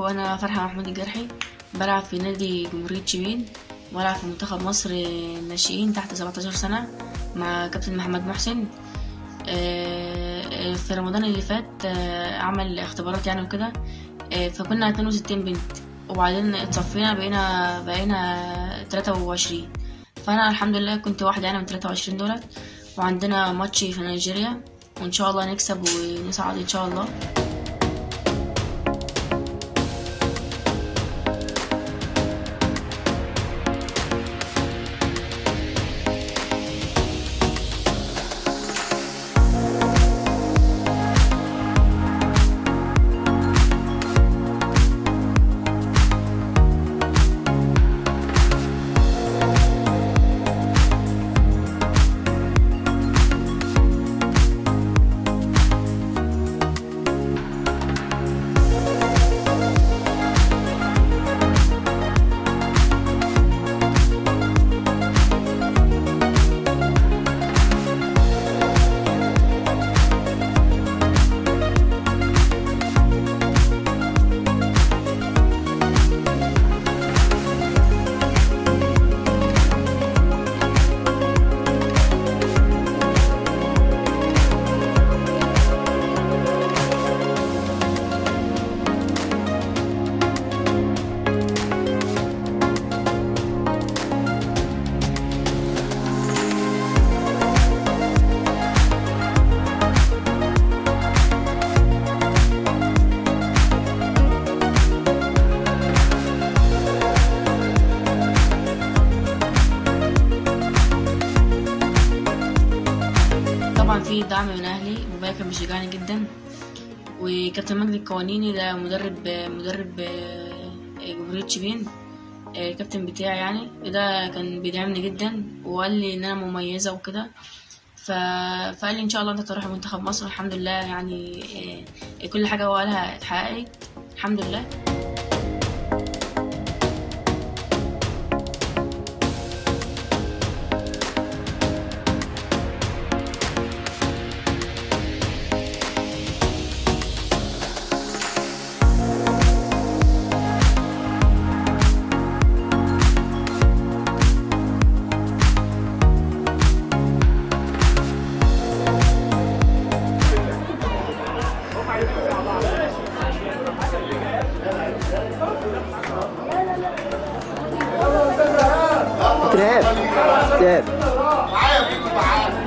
وانا فرحة محمود الجرحي بلعب في نادي جمهورية شبين بلعب في منتخب مصر الناشئين تحت 17 سنة مع كابتن محمد محسن آه، في رمضان اللي فات آه، عمل اختبارات يعني وكده آه، فكنا 62 بنت وبعدين اتصفينا بقينا بقينا 23 فانا الحمد لله كنت واحدة يعني من 23 دولت وعندنا ماتش في نيجيريا وان شاء الله نكسب ونصعد ان شاء الله طبعا في دعم من اهلي بابايا كان بيشجعني جدا وكابتن مجدي القوانيني ده مدرب مدرب آه، جمهورية شبين آه، كابتن بتاعي يعني ده كان بيدعمني جدا وقال لي ان انا مميزة وكده ف... فقال لي ان شاء الله انت تروح منتخب مصر الحمد لله يعني آه، كل حاجة هو قالها اتحققت الحمد لله تعب تعب معايا معايا